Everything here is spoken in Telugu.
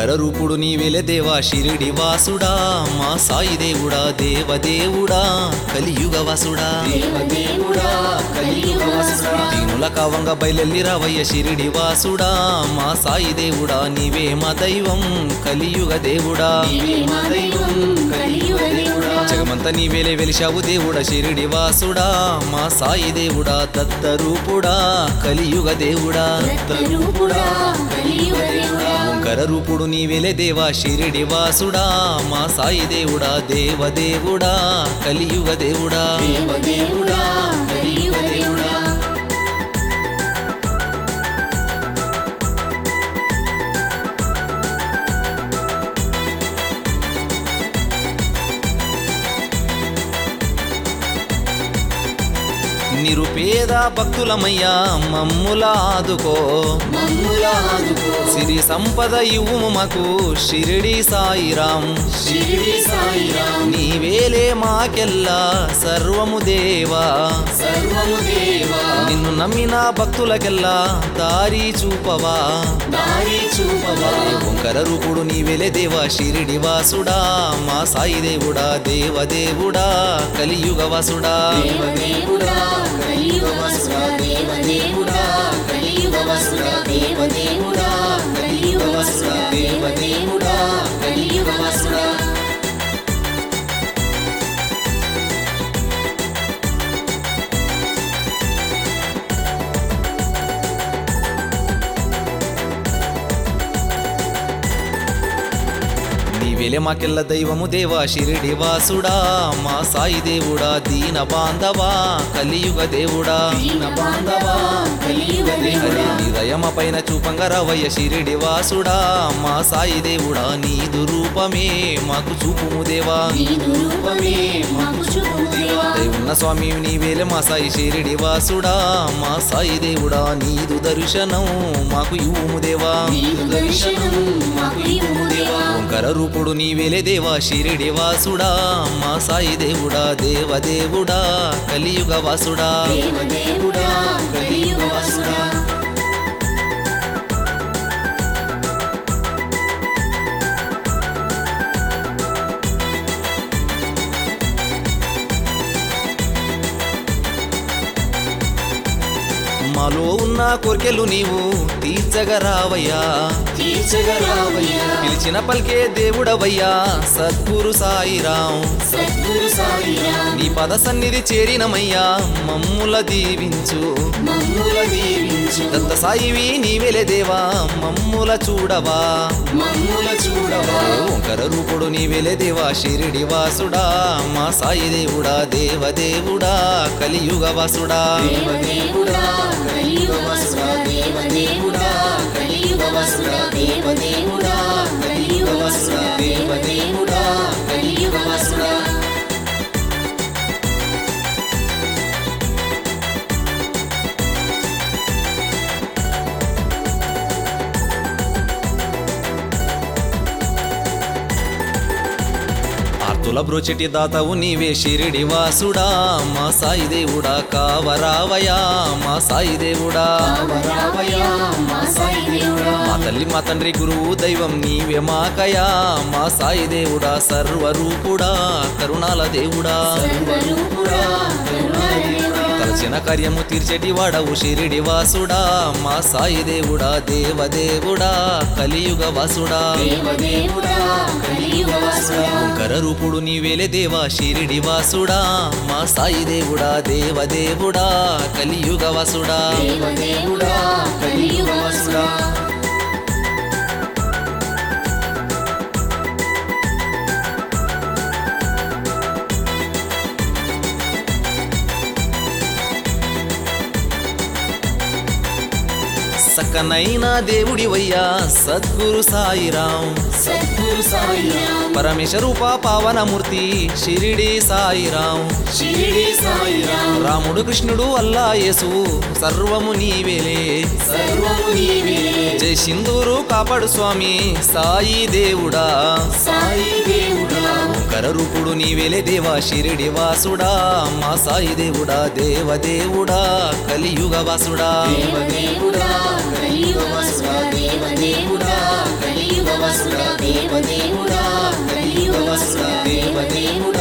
ఓంకర రూపుడు నీవెలే దేవా షిరిడి వాసుడా మా సాయి దేవుడా దేవదేవుడా కలియుగ వాసుడా దేవదేవుడా కలియుగవాసుడా దీనుల కావంగ బయలెల్లి రావయ్య షిరిడి వాసుడా మా సాయి దేవుడా నీవే మా దైవం కలియుగ దేవుడా నీవే మా దైవం కలియుగ దేవుడా జగమంత నీవేలే వెలిశావు దేవుడా షిరిడి వాసుడా మా సాయి దేవుడా దత్త రూపుడా కలియుగ దేవుడా రూపుడా కలియుగ దేవుడా ఓంకర రూపుడు నీవేలే దేవా షిరిడి వాసుడా మా సాయి దేవుడా దేవదేవుడా కలియుగ దేవుడా దేవదేవుడా కలియుగ దేవుడా నిరుపేద భక్తులమయ్యా మమ్ముల ఆదుకో మమ్ముల ఆదుకో సిరి సంపద ఇవ్వు మాకు షిరిడి సాయిరాం షిరిడి సాయిరాం నీవేలే మాకెల్లా సర్వము దేవా సర్వము దేవా నిన్ను నమ్మిన భక్తులకెల్లా దారి చూపవా దారి చూపవా ఓంకర రూపుడు నీవెలే దేవా షిరిడి వాసుడా మా సాయి దేవుడా దేవదేవుడా కలియుగ వాసుడా దేవదేవుడా కలియుగ వసుడా దేవదేవుడా కలియుగ వసుడా దేవదేవుడా కలియుగ వసుడా దేవదేవుడా కలియుగ వసుడా నీవెలే మాకెల్ల దైవము దేవా షిరిడి వాసుడా మా సాయి దేవుడా దీన బాంధవా కలియుగ దేవుడా దీన బాంధవా కలియుగ దేవుడా నీ దయమ పైన చూపంగా రావయ్య షిరిడి వాసుడా మా సాయి దేవుడా నీదు రూపమే మాకు చూపుము దేవా నీదు రూపమే మాకు చూపు దేవా ఉన్న స్వామి నీవేలే మా సాయి షిరిడి వాసుడా మా సాయి దేవుడా నీదు దర్శనం మాకు ఇవ్వుము దేవా నీదు దర్శనం మాకు ఇవ్వు దేవా ఓంకర రూపుడు నీవేలే దేవా షిరిడి వాసుడా మా సాయి దేవుడా దేవదేవుడా కలియుగ వాసుడా దేవదేవుడా కలియుగ వసుడా మాలో ఉన్న కోర్కెలు నీవు తీర్చగరావయ్యా తీర్చగరావయ్యా పిలిచిన పలికే దేవుడవయ్యా సద్గురు సాయిరాం సద్గురు సాయిరాం నీ పద సన్నిధి చేరినమయ్యా మమ్ముల దీవించు మమ్ముల దీవించు దత్త సాయివి నీవెలే దేవా మమ్ముల చూడవా మమ్ముల చూడవా ఓంకర రూపుడు నీవెలే దేవా షిరిడి వాసుడా మా సాయి దేవుడా దేవదేవుడా కలియుగ వాసుడా దేవదేవుడా కలియుగ వసుడా దేవదేవుడా కలియుగ వసుడా దేవదేవుడా కలియుగ వసుడా దేవదేవుడా కలియుగ వసుడా ఆర్తుల బ్రోచెటి దాతవు నీవే షిరిడి వాసుడా మా సాయి దేవుడా కావరావయా మా సాయి దేవుడా రావయ్యా మా సాయి దేవుడా మా తల్లి మా తండ్రి గురువు దైవం నీవే మాకయా మా సాయి దేవుడా సర్వరూపుడా కరుణాల దేవుడా సర్వరూపుడా కరుణాదేవుడా తలచిన కార్యము తీర్చేటి వాడవు షిరిడి వాసుడా మా సాయి దేవుడా దేవదేవుడా కలియుగ వాసుడా దేవదేవుడా కలియుగ వసుడా ఓంకర రూపుడు నీవేలే దేవా షిరిడి వాసుడా మా సాయి దేవుడా దేవదేవుడా కలియుగ వాసుడా దేవదేవుడా కలియుగ వసుడా సక్కనైన దేవుడివయ్యా సద్గురు సాయిరాం సద్గురు సాయిరాం పరమేశ రూప పావనమూర్తి షిరిడి సాయిరాం షిరిడి సాయిరాం రాముడు కృష్ణుడు అల్లా యేసు సర్వము నీవేలే సర్వము నీవే జై సింధూరు కాపాడు స్వామి సాయి దేవుడా సాయి దేవుడా ఓంకర రూపుడు నీవేలే దేవా షిరిడి వాసుడా మా సాయి దేవుడా దేవదేవుడా కలియుగ వాసుడా దేవదేవుడా కలియుగ వసుడా దేవదేవుడా కలియుగ వసుడా దేవదేవుడా కలియుగ వసుడా దేవదేవుడా